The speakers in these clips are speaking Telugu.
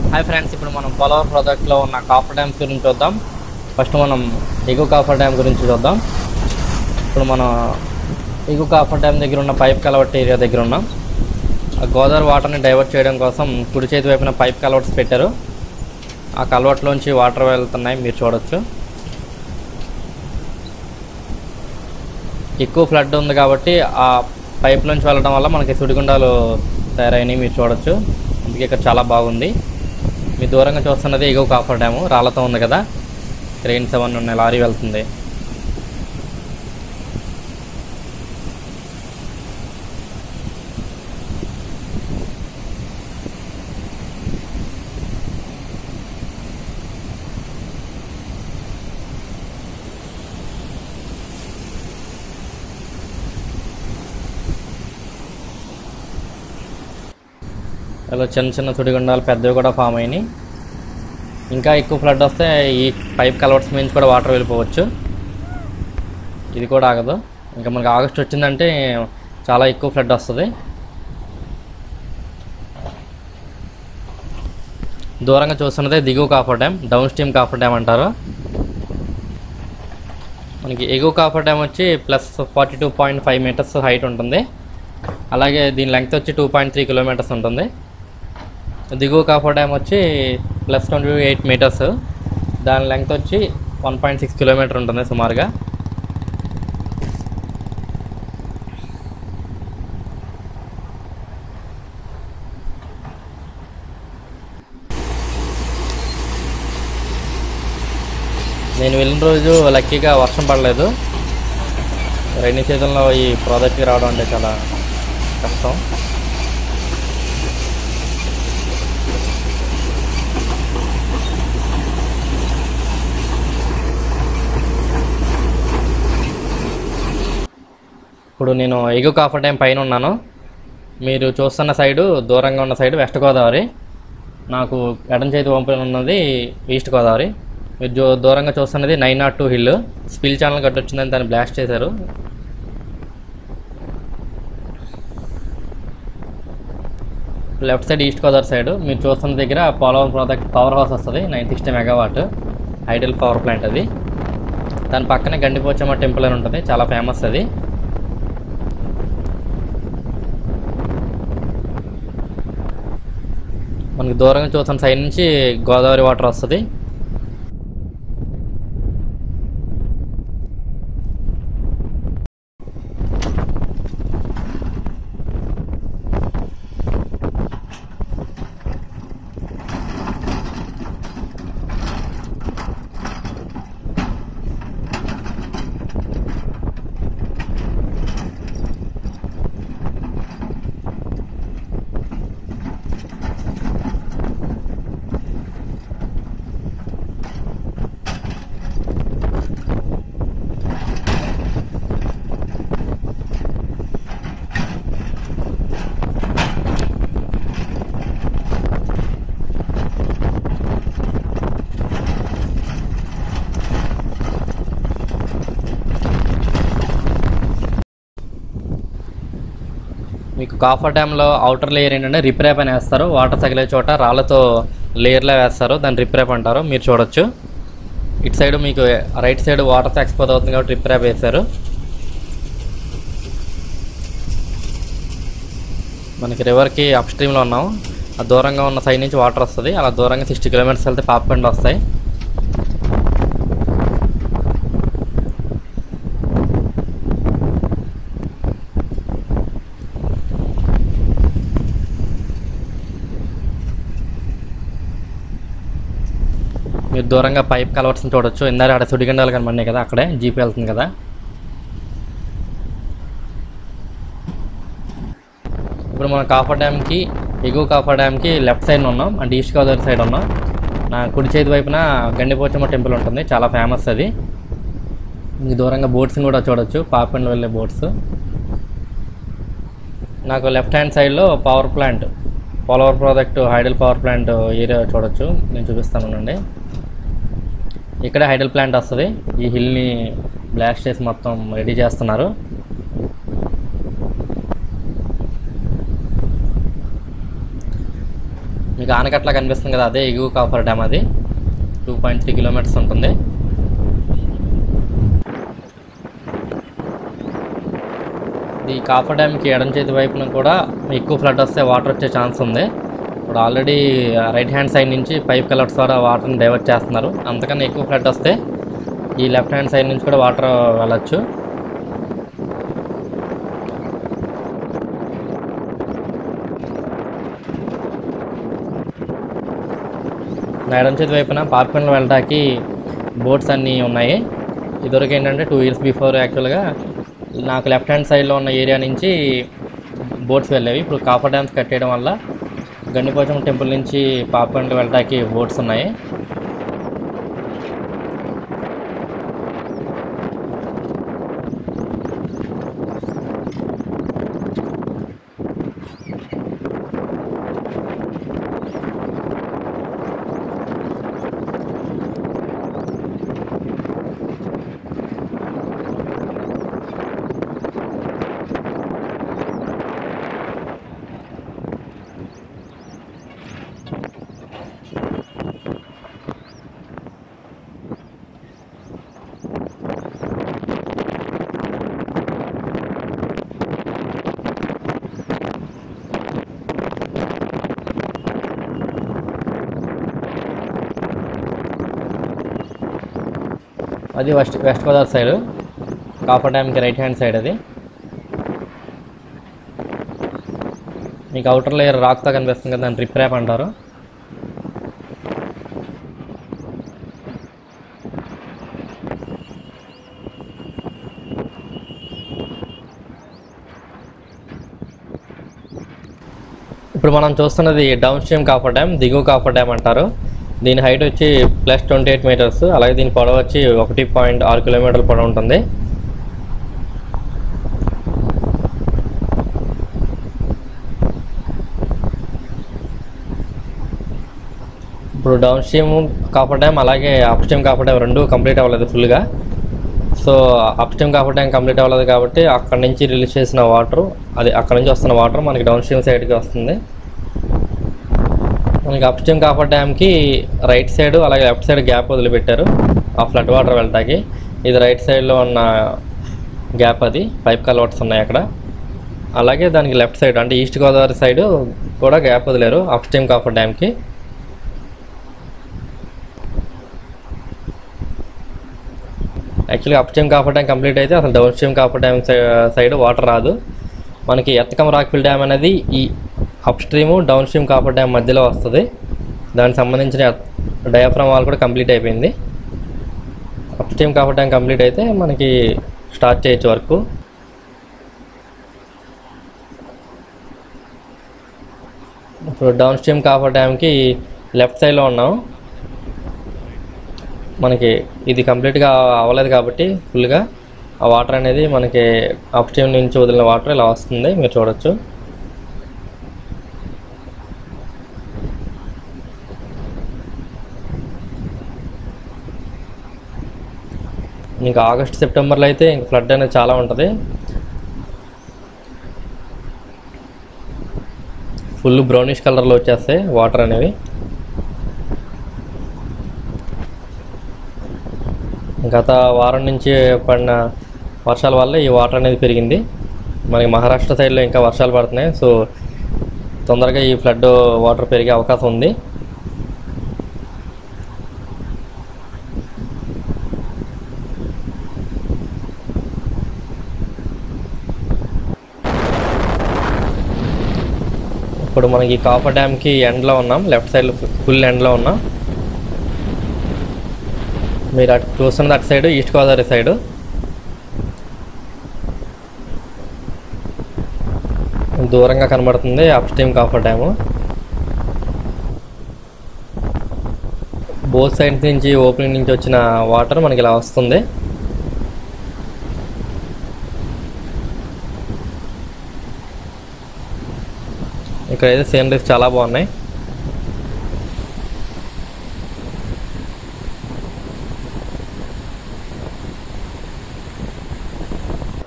హాయ్ ఫ్రెండ్స్ ఇప్పుడు మనం పోలవర్ ప్రాజెక్ట్లో ఉన్న కాఫర్ డ్యామ్స్ గురించి చూద్దాం ఫస్ట్ మనం ఎగువ కాఫర్ డ్యామ్ గురించి చూద్దాం ఇప్పుడు మనం ఎగువ కాఫర్ డ్యామ్ దగ్గర ఉన్న పైప్ కలవట్ ఏరియా దగ్గర ఉన్నాం ఆ గోదావరి వాటర్ని డైవర్ట్ చేయడం కోసం కుడి చేతి వైపున పైప్ కలవట్స్ పెట్టారు ఆ కలవట్లోంచి వాటర్ వెళ్తున్నాయి మీరు చూడొచ్చు ఎక్కువ ఫ్లడ్ ఉంది కాబట్టి ఆ పైప్ నుంచి వెళ్ళడం వల్ల మనకి సుడిగుండాలు తయారైనవి మీరు చూడొచ్చు అందుకే ఇక్కడ చాలా బాగుంది మీ దూరంగా చూస్తున్నది ఎగువ కాఫర్ డ్యాము రాళ్ళతో ఉంది కదా ట్రైన్స్ అవన్నీ ఉన్నాయి లారీ వెళ్తుంది ఇలా చిన్న చిన్న సుడిగుండాలు పెద్దవి కూడా ఫామ్ అయినాయి ఇంకా ఎక్కువ ఫ్లడ్ వస్తే ఈ పైప్ కలవర్స్ నుంచి కూడా వాటర్ వెళ్ళిపోవచ్చు ఇది కూడా ఆగదు ఇంకా మనకి ఆగస్ట్ వచ్చిందంటే చాలా ఎక్కువ ఫ్లడ్ వస్తుంది దూరంగా చూస్తున్నదే దిగువ coffer dam down stream coffer dam అంటారు మనకి ఎగువ కాఫర్ డ్యామ్ వచ్చి plus forty two point five meters height ఉంటుంది అలాగే దీని లెంగ్త్ వచ్చి టూ పాయింట్ త్రీ కిలోమీటర్స్ ఉంటుంది దిగువ కాఫర్ డ్యామ్ వచ్చి ప్లస్ ట్వంటీ ఎయిట్ మీటర్స్ దాని లెంగ్త్ వచ్చి వన్ పాయింట్ సిక్స్ కిలోమీటర్ ఉంటుంది సుమారుగా నేను వెళ్ళిన రోజు లక్కీగా వర్షం పడలేదు రైనీ సీజన్లో ఈ ప్రాజెక్ట్కి రావడం అంటే చాలా కష్టం ఇప్పుడు నేను ఎగు కాఫర్ డ్యామ్ పైన ఉన్నాను మీరు చూస్తున్న సైడు దూరంగా ఉన్న సైడు వెస్ట్ గోదావరి నాకు ఎడం చేతి వంపున ఉన్నది ఈస్ట్ గోదావరి మీరు జో దూరంగా చూస్తున్నది nine not two hill spill channel గట్టి వచ్చిందని దాన్ని బ్లాస్ట్ చేశారు left side east Godavari side మీరు చూస్తున్న దగ్గర పోలవరం ప్రాజెక్ట్ పవర్ హౌస్ వస్తుంది nine sixty megawatt hydel power plant అది దాని పక్కనే గండిపోచమ్మ టెంపుల్ అని ఉంటుంది చాలా ఫేమస్ అది మనకి దూరంగా చూస్తున్న సైడ్ నుంచి గోదావరి వాటర్ వస్తుంది మీకు కాఫర్ డ్యామ్లో అవుటర్ లేయర్ ఏంటంటే రిప్రేప్ అని వేస్తారు వాటర్ తగిలే చోట రాళ్ళతో లేయర్లో వేస్తారు దాన్ని రిప్రేప్ అంటారు మీరు చూడొచ్చు ఇటు సైడ్ మీకు రైట్ సైడ్ వాటర్ ఎక్స్పోజ్ అవుతుంది కాబట్టి రిప్రేప్ వేశారు మనకి రివర్కి అప్ స్ట్రీమ్లో ఉన్నాం ఆ దూరంగా ఉన్న సైడ్ నుంచి వాటర్ వస్తుంది అలా దూరంగా సిక్స్టీ కిలోమీటర్స్ వెళ్తే పాపకండి వస్తాయి మీరు దూరంగా పైప్ కలవర్స్ని చూడొచ్చు ఇందాక అక్కడ సుడిగండాలు కనబడినాయి కదా అక్కడే జీప్ వెళ్తుంది కదా ఇప్పుడు మనం కాఫర్ డ్యామ్కి ఎగువ కాఫర్ డ్యామ్కి లెఫ్ట్ సైడ్ ఉన్నాం అంటే ఈస్ట్ గోదావరి సైడ్ ఉన్నాం నా కుడి చేతి వైపున గండిపోచమ్మ టెంపుల్ ఉంటుంది చాలా ఫేమస్ అది మీకు దూరంగా బోట్స్ని కూడా చూడొచ్చు పాపండ్లో వెళ్ళే బోట్స్ నాకు లెఫ్ట్ హ్యాండ్ సైడ్లో power plant Polavaram project hydel power plant area చూడొచ్చు నేను చూపిస్తానండి ఇక్కడ హైడల్ ప్లాంట్ వస్తుంది ఈ హిల్ని బ్లాస్ట్ చేసి మొత్తం రెడీ చేస్తున్నారు మీకు ఆనకట్లా కనిపిస్తుంది కదా అదే ఎగువ కాఫర్ డ్యామ్ అది టూ పాయింట్ త్రీ కిలోమీటర్స్ ఉంటుంది ఈ కాఫర్ డ్యామ్కి ఎడం చేతి వైపున కూడా ఎక్కువ ఫ్లడ్ వస్తే వాటర్ వచ్చే ఛాన్స్ ఉంది ఇప్పుడు ఆల్రెడీ రైట్ హ్యాండ్ సైడ్ నుంచి పైప్ కలర్స్ ద్వారా వాటర్ని డైవర్ట్ చేస్తున్నారు అంతకన్నా ఎక్కువ ఫ్లడ్ వస్తే ఈ లెఫ్ట్ హ్యాండ్ సైడ్ నుంచి కూడా వాటర్ వెళ్ళచ్చు ఎడం చేతి వైపున పార్పన్లు వెళ్ళడానికి బోట్స్ అన్నీ ఉన్నాయి ఇదివరకు ఏంటంటే టూ ఇయర్స్ బిఫోర్ యాక్చువల్గా నాకు లెఫ్ట్ హ్యాండ్ సైడ్లో ఉన్న ఏరియా నుంచి బోట్స్ వెళ్ళేవి ఇప్పుడు కాఫర్ డ్యామ్స్ కట్టేయడం వల్ల గండిపోచం టెంపుల్ నుంచి పాపండ్లు వెళ్ళడానికి బోట్స్ ఉన్నాయి అది west west Godavari side coffer డ్యామ్కి రైట్ హ్యాండ్ సైడ్ అది మీకు అవుటర్ లేయర్ రాక్తో కనిపిస్తుంది కదా దాన్ని రిప్ ర్యాప్ అంటారు ఇప్పుడు మనం చూస్తున్నది డౌన్ స్ట్రీమ్ కాఫర్ డ్యామ్ దిగువ కాఫర్ డ్యామ్ అంటారు దీని హైట్ వచ్చి ప్లస్ ట్వంటీ ఎయిట్ మీటర్స్ అలాగే దీని పొడవు వచ్చి ఒకటి పాయింట్ ఆరు కిలోమీటర్ల పొడవు ఉంటుంది ఇప్పుడు డౌన్ స్ట్రీమ్ కాఫర్ డ్యామ్ అలాగే అప్ స్ట్రీమ్ కాఫర్ డ్యామ్ రెండు కంప్లీట్ అవ్వలేదు ఫుల్గా so up stream coffer dam complete అవ్వలేదు కాబట్టి అక్కడ నుంచి రిలీజ్ చేసిన వాటర్ అది అక్కడ నుంచి వస్తున్న వాటర్ మనకి డౌన్ స్ట్రీమ్ సైడ్కి వస్తుంది మనకి అప్ స్ట్రీమ్ కాఫర్ డ్యామ్కి రైట్ సైడ్ అలాగే లెఫ్ట్ సైడ్ గ్యాప్ వదిలిపెట్టారు ఆ ఫ్లడ్ వాటర్ వెళ్ళటానికి ఇది రైట్ సైడ్లో ఉన్న గ్యాప్ అది పైప్ కలవర్ట్స్ ఉన్నాయి అక్కడ అలాగే దానికి లెఫ్ట్ సైడ్ అంటే ఈస్ట్ గోదావరి సైడ్ కూడా గ్యాప్ వదిలేరు అప్ స్ట్రీమ్ కాఫర్ డ్యామ్కి యాక్చువల్గా up stream coffer dam complete అయితే అసలు down stream coffer dam side water రాదు మనకి ఎత్తకం రాక్ఫిల్ డ్యామ్ అనేది ఈ up stream down stream coffer dam మధ్యలో వస్తుంది దానికి సంబంధించిన డయాఫ్రమ్ వాల్ కూడా కంప్లీట్ అయిపోయింది up stream coffer dam complete అయితే మనకి స్టార్ట్ చేయొచ్చు వర్క్ ఇప్పుడు డౌన్ స్ట్రీమ్ కాఫర్ డ్యామ్కి లెఫ్ట్ సైడ్లో ఉన్నాం మనకి ఇది కంప్లీట్గా అవ్వలేదు కాబట్టి ఫుల్గా ఆ వాటర్ అనేది మనకి అప్ స్ట్రీమ్ నుంచి వదిలిన వాటర్ ఇలా వస్తుంది మీరు చూడొచ్చు ఇంకా ఆగస్ట్ సెప్టెంబర్లో అయితే ఇంక ఫ్లడ్ అనేది చాలా ఉంటుంది ఫుల్ బ్రౌనిష్ కలర్లో వచ్చేస్తాయి వాటర్ అనేవి గత వారం నుంచి పడిన వర్షాల వల్ల ఈ వాటర్ అనేది పెరిగింది మనకి మహారాష్ట్ర సైడ్లో ఇంకా వర్షాలు పడుతున్నాయి సో తొందరగా ఈ ఫ్లడ్ వాటర్ పెరిగే అవకాశం ఉంది ఇప్పుడు మనకి కాఫర్ డ్యామ్కి ఎండ్లో ఉన్నాం లెఫ్ట్ సైడ్ ఫుల్ ఎండ్లో ఉన్నాం మీరు అటు చూస్తున్నది అటు సైడ్ ఈస్ట్ గోదావరి సైడు దూరంగా కనబడుతుంది up stream coffer dam both sides నుంచి ఓపెనింగ్ నుంచి వచ్చిన వాటర్ మనకి ఇలా వస్తుంది ఇక్కడైతే సీనరీస్ చాలా బాగున్నాయి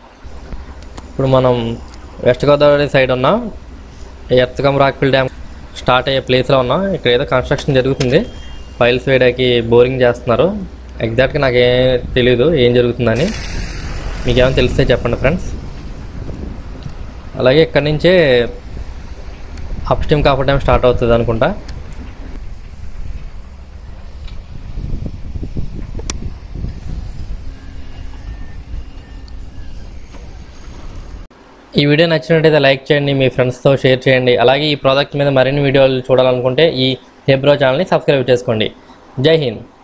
ఇప్పుడు మనం వెస్ట్ గోదావరి సైడ్ ఉన్నాం ఎర్తకం రాక్ఫిల్ డ్యామ్ స్టార్ట్ అయ్యే ప్లేస్లో ఉన్నాం ఇక్కడ ఏదో కన్స్ట్రక్షన్ జరుగుతుంది ఫైల్స్ వేయడానికి బోరింగ్ చేస్తున్నారు ఎగ్జాక్ట్గా నాకు ఏం తెలీదు ఏం జరుగుతుందని మీకు ఏమైనా తెలిస్తే చెప్పండి ఫ్రెండ్స్ అలాగే ఇక్కడి నుంచే up stream coffer dam start అవుతుంది అనుకుంటా ఈ వీడియో నచ్చినట్టయితే లైక్ చేయండి మీ ఫ్రెండ్స్తో షేర్ చేయండి అలాగే ఈ ప్రోడక్ట్ మీద మరిన్ని వీడియోలు చూడాలనుకుంటే ఈ హెబ్రో ఛానల్ని సబ్స్క్రైబ్ చేసుకోండి జై హింద్